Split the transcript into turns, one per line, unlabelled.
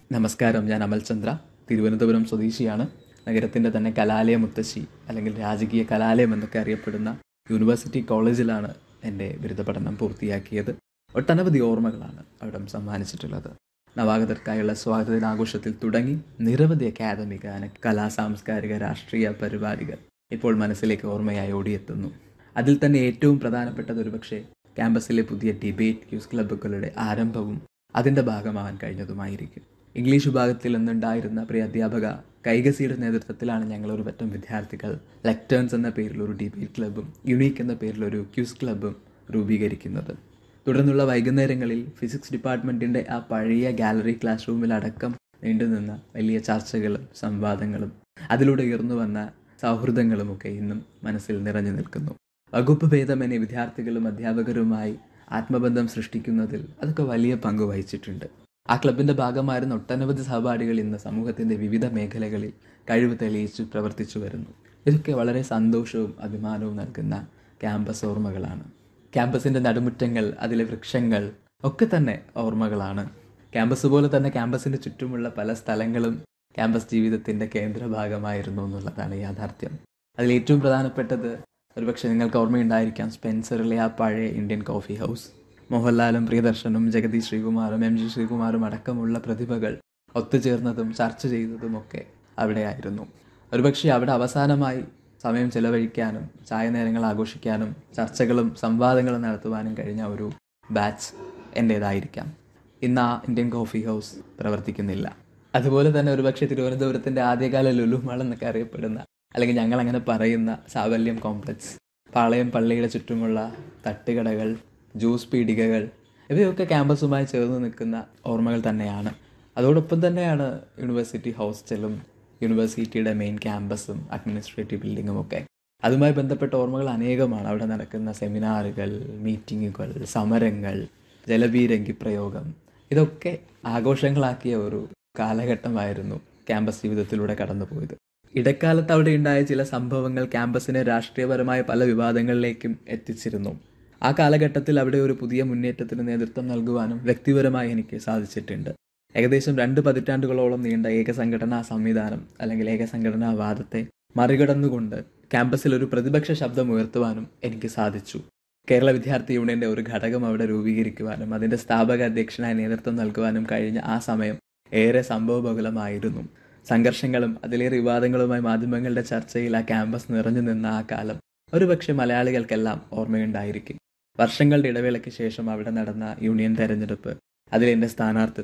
നമസ്കാരം ഞാൻ അമൽചന്ദ്ര തിരുവനന്തപുരം സ്വദേശിയാണ് നഗരത്തിൻ്റെ തന്നെ കലാലയ മുത്തശ്ശി അല്ലെങ്കിൽ രാജകീയ കലാലയം എന്നൊക്കെ അറിയപ്പെടുന്ന യൂണിവേഴ്സിറ്റി കോളേജിലാണ് എൻ്റെ ബിരുദ പഠനം പൂർത്തിയാക്കിയത് ഒട്ടനവധി ഓർമ്മകളാണ് അവിടെ സമ്മാനിച്ചിട്ടുള്ളത് നവാഗതർക്കായുള്ള സ്വാഗത ദിനാഘോഷത്തിൽ തുടങ്ങി നിരവധി അക്കാദമിക അന- കലാ സാംസ്കാരിക രാഷ്ട്രീയ പരിപാടികൾ ഇപ്പോൾ മനസ്സിലേക്ക് ഓർമ്മയായി ഓടിയെത്തുന്നു അതിൽ തന്നെ ഏറ്റവും പ്രധാനപ്പെട്ടത് ഒരുപക്ഷെ ക്യാമ്പസിലെ പുതിയ ഡിബേറ്റ് ക്യൂസ് ക്ലബ്ബുകളുടെ ആരംഭവും അതിൻ്റെ ഭാഗമാവാൻ കഴിഞ്ഞതുമായിരിക്കും ഇംഗ്ലീഷ് വിഭാഗത്തിൽ നിന്നുണ്ടായിരുന്ന പ്രിയ അധ്യാപക കൈകസിയുടെ നേതൃത്വത്തിലാണ് ഞങ്ങൾ ഒരു പറ്റം വിദ്യാർത്ഥികൾ ലെക്ടേൺസ് എന്ന പേരിൽ ഒരു ഡിബേറ്റ് ക്ലബ്ബും യുണീക്ക് എന്ന പേരിൽ ഒരു ക്യൂസ് ക്ലബ്ബും രൂപീകരിക്കുന്നത് തുടർന്നുള്ള വൈകുന്നേരങ്ങളിൽ ഫിസിക്സ് ഡിപ്പാർട്ട്മെൻറ്റിൻ്റെ ആ പഴയ ഗാലറി ക്ലാസ് റൂമിലടക്കം നീണ്ടുനിന്ന വലിയ ചർച്ചകളും സംവാദങ്ങളും അതിലൂടെ ഉയർന്നു വന്ന സൗഹൃദങ്ങളുമൊക്കെ ഇന്നും മനസ്സിൽ നിറഞ്ഞു നിൽക്കുന്നു വകുപ്പ് ഭേദമന്യേ വിദ്യാർത്ഥികളും അധ്യാപകരുമായി ആത്മബന്ധം സൃഷ്ടിക്കുന്നതിൽ അതൊക്കെ വലിയ പങ്ക് വഹിച്ചിട്ടുണ്ട് ആ ക്ലബിൻ്റെ ഭാഗമായിരുന്ന ഒട്ടനവധി സഹപാഠികൾ ഇന്ന് സമൂഹത്തിൻ്റെ വിവിധ മേഖലകളിൽ കഴിവ് തെളിയിച്ചു പ്രവർത്തിച്ചു വരുന്നു ഇതൊക്കെ വളരെ സന്തോഷവും അഭിമാനവും നൽകുന്ന ക്യാമ്പസ് ഓർമ്മകളാണ് ക്യാമ്പസിൻ്റെ നടുമുറ്റങ്ങൾ അതിലെ വൃക്ഷങ്ങൾ ഒക്കെ തന്നെ ഓർമ്മകളാണ് ക്യാമ്പസ് പോലെ തന്നെ ക്യാമ്പസിൻ്റെ ചുറ്റുമുള്ള പല സ്ഥലങ്ങളും ക്യാമ്പസ് ജീവിതത്തിൻ്റെ കേന്ദ്രഭാഗമായിരുന്നു എന്നുള്ളതാണ് യാഥാർത്ഥ്യം അതിൽ ഏറ്റവും പ്രധാനപ്പെട്ടത് ഒരുപക്ഷെ നിങ്ങൾക്ക് ഓർമ്മയുണ്ടായിരിക്കാം സ്പെൻസറിലെ ആ പഴയ ഇന്ത്യൻ കോഫി ഹൗസ് മോഹൻലാലും പ്രിയദർശനും ജഗതി ശ്രീകുമാറും എം ജി ശ്രീകുമാറും അടക്കമുള്ള പ്രതിഭകൾ ഒത്തുചേർന്നതും ചർച്ച ചെയ്തതുമൊക്കെ അവിടെയായിരുന്നു ഒരുപക്ഷെ അവിടെ അവസാനമായി സമയം ചെലവഴിക്കാനും ചായ നേരങ്ങൾ ആഘോഷിക്കാനും ചർച്ചകളും സംവാദങ്ങളും നടത്തുവാനും കഴിഞ്ഞ ഒരു ബാച്ച് എൻ്റേതായിരിക്കാം ഇന്ന് ആ ഇന്ത്യൻ കോഫി ഹൗസ് പ്രവർത്തിക്കുന്നില്ല അതുപോലെ തന്നെ ഒരുപക്ഷെ തിരുവനന്തപുരത്തിൻ്റെ ആദ്യകാല ലുലുമാൾ എന്നൊക്കെ അറിയപ്പെടുന്ന അല്ലെങ്കിൽ ഞങ്ങൾ അങ്ങനെ പറയുന്ന സാവല്യം കോംപ്ലക്സ് പാളയം പള്ളിയുടെ ചുറ്റുമുള്ള തട്ടുകടകൾ ജ്യൂസ് പീടികകൾ ഇവയൊക്കെ ക്യാമ്പസുമായി ചേർന്ന് നിൽക്കുന്ന ഓർമ്മകൾ തന്നെയാണ് അതോടൊപ്പം തന്നെയാണ് യൂണിവേഴ്സിറ്റി ഹോസ്റ്റലും യൂണിവേഴ്സിറ്റിയുടെ മെയിൻ ക്യാമ്പസും അഡ്മിനിസ്ട്രേറ്റീവ് ബിൽഡിങ്ങും ഒക്കെ അതുമായി ബന്ധപ്പെട്ട ഓർമ്മകൾ അനേകമാണ് അവിടെ നടക്കുന്ന സെമിനാറുകൾ മീറ്റിങ്ങുകൾ സമരങ്ങൾ ജലബീരങ്കി പ്രയോഗം ഇതൊക്കെ ആഘോഷങ്ങളാക്കിയ ഒരു കാലഘട്ടമായിരുന്നു ക്യാമ്പസ് ജീവിതത്തിലൂടെ കടന്നുപോയത് ഇടക്കാലത്ത് അവിടെ ഉണ്ടായ ചില സംഭവങ്ങൾ ക്യാമ്പസിനെ രാഷ്ട്രീയപരമായ പല വിവാദങ്ങളിലേക്കും എത്തിച്ചിരുന്നു ആ കാലഘട്ടത്തിൽ അവിടെ ഒരു പുതിയ മുന്നേറ്റത്തിന് നേതൃത്വം നൽകുവാനും വ്യക്തിപരമായി എനിക്ക് സാധിച്ചിട്ടുണ്ട് ഏകദേശം രണ്ട് പതിറ്റാണ്ടുകളോളം നീണ്ട ഏകസംഘടനാ സംവിധാനം അല്ലെങ്കിൽ ഏകസംഘടനാ വാദത്തെ മറികടന്നുകൊണ്ട് ക്യാമ്പസിൽ ഒരു പ്രതിപക്ഷ ശബ്ദം ഉയർത്തുവാനും എനിക്ക് സാധിച്ചു കേരള വിദ്യാർത്ഥി യൂണിയന്റെ ഒരു ഘടകം അവിടെ രൂപീകരിക്കുവാനും അതിന്റെ സ്ഥാപക അധ്യക്ഷനായി നേതൃത്വം നൽകുവാനും കഴിഞ്ഞ ആ സമയം ഏറെ സംഭവബഹുലമായിരുന്നു സംഘർഷങ്ങളും അതിലേറെ വിവാദങ്ങളുമായി മാധ്യമങ്ങളുടെ ചർച്ചയിൽ ആ ക്യാമ്പസ് നിറഞ്ഞു നിന്ന ആ കാലം ഒരുപക്ഷെ മലയാളികൾക്കെല്ലാം ഓർമ്മയുണ്ടായിരിക്കും വർഷങ്ങളുടെ ഇടവേളയ്ക്ക് ശേഷം അവിടെ നടന്ന യൂണിയൻ തെരഞ്ഞെടുപ്പ് അതിൽ എൻ്റെ സ്ഥാനാർത്ഥി